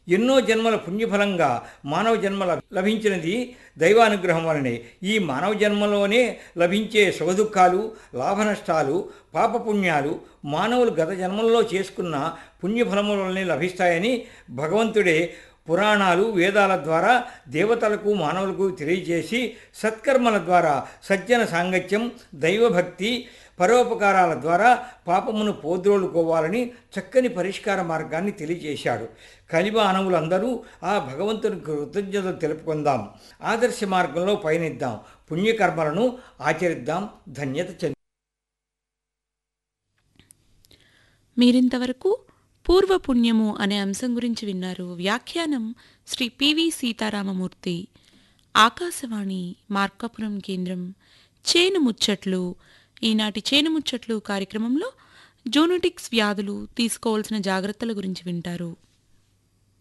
ఎన్నో జన్మల పుణ్యఫలంగా మానవ జన్మ లభ- లభించినది దైవానుగ్రహం వలనే ఈ మానవ జన్మలోనే లభించే సుఖదుఖాలు లాభనష్టాలు పాపపుణ్యాలు మానవులు గత జన్మల్లో చేసుకున్న పుణ్యఫలముల వలనే లభిస్తాయని భగవంతుడే పురాణాలు వేదాల ద్వారా దేవతలకు మానవులకు తెలియజేసి సత్కర్మల ద్వారా సజ్జన సాంగత్యం దైవభక్తి పరోపకారాల ద్వారా పాపమును పోద్రోలుకోవాలని చక్కని పరిష్కార మార్గాన్ని తెలియజేశాడు కలిమానవులందరూ ఆ భగవంతునికి కృతజ్ఞతలు తెలుపుకుందాం ఆదర్శ మార్గంలో పయనిద్దాం పుణ్యకర్మలను ఆచరిద్దాం ధన్యత చెంది మీరింతవరకు పూర్వపుణ్యము అనే అంశం గురించి విన్నారు వ్యాఖ్యానం శ్రీ పివి సీతారామమూర్తి ఆకాశవాణి మార్కాపురం కేంద్రం చేను ముచ్చట్లు ఈనాటి చేను ముచ్చట్లు కార్యక్రమంలో జూనోటిక్స్ వ్యాధులు తీసుకోవాల్సిన జాగ్రత్తల గురించి వింటారు